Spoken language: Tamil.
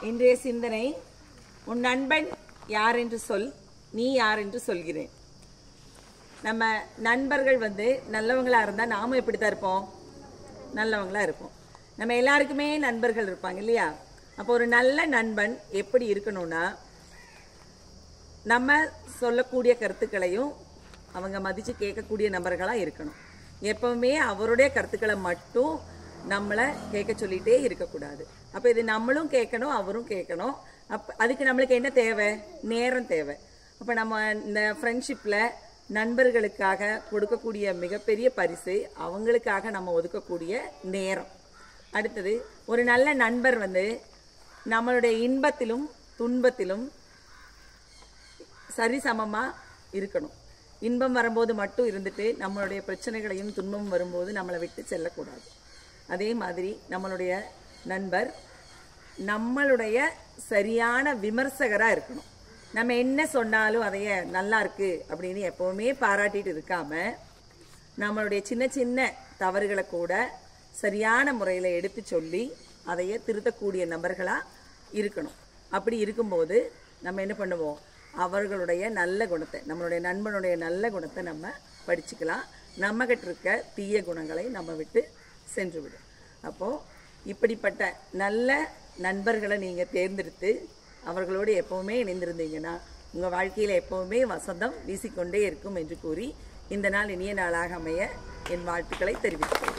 இன்றைய சிந்தனை உன் நண்பன் யார் என்று சொல் நீ யார் என்று சொல்கிறேன் நம்ம நண்பர்கள் வந்து நல்லவங்களா இருந்தால் நாமும் எப்படி தான் இருப்போம் நல்லவங்களா இருப்போம் நம்ம எல்லாருக்குமே நண்பர்கள் இருப்பாங்க இல்லையா அப்போ ஒரு நல்ல நண்பன் எப்படி இருக்கணும்னா நம்ம சொல்லக்கூடிய கருத்துக்களையும் அவங்க மதித்து கேட்கக்கூடிய நபர்களாக இருக்கணும் எப்பவுமே அவருடைய கருத்துக்களை மட்டும் நம்மளை கேட்க சொல்லிட்டே இருக்கக்கூடாது அப்போ இது நம்மளும் கேட்கணும் அவரும் கேட்கணும் அப்போ அதுக்கு நம்மளுக்கு என்ன தேவை நேரம் தேவை அப்போ நம்ம இந்த ஃப்ரெண்ட்ஷிப்பில் நண்பர்களுக்காக கொடுக்கக்கூடிய மிகப்பெரிய பரிசு அவங்களுக்காக நம்ம ஒதுக்கக்கூடிய நேரம் அடுத்தது ஒரு நல்ல நண்பர் வந்து நம்மளுடைய இன்பத்திலும் துன்பத்திலும் சரிசமமா இருக்கணும் இன்பம் வரும்போது மட்டும் இருந்துட்டு நம்மளுடைய பிரச்சனைகளையும் துன்பம் வரும்போது நம்மளை விட்டு செல்லக்கூடாது அதே மாதிரி நம்மளுடைய நண்பர் நம்மளுடைய சரியான விமர்சகராக இருக்கணும் நம்ம என்ன சொன்னாலும் அதைய நல்லா இருக்கு அப்படின்னு எப்பவுமே பாராட்டிட்டு இருக்காம நம்மளுடைய சின்ன சின்ன தவறுகளை கூட சரியான முறையில் எடுத்து சொல்லி அதைய திருத்தக்கூடிய நபர்களாக இருக்கணும் அப்படி இருக்கும்போது நம்ம என்ன பண்ணுவோம் அவர்களுடைய நல்ல குணத்தை நம்மளுடைய நண்பனுடைய நல்ல குணத்தை நம்ம படிச்சுக்கலாம் நம்மகிட்ட இருக்க தீய குணங்களை நம்ம விட்டு சென்று விடும் அப்போது இப்படிப்பட்ட நல்ல நண்பர்களை நீங்கள் தேர்ந்தெடுத்து அவர்களோடு எப்பவுமே இணைந்திருந்தீங்கன்னா உங்கள் வாழ்க்கையில் எப்பவுமே வசந்தம் வீசிக்கொண்டே இருக்கும் என்று கூறி இந்த நாள் இனிய நாளாக அமைய என் வாழ்த்துக்களை தெரிவித்துக்கிறேன்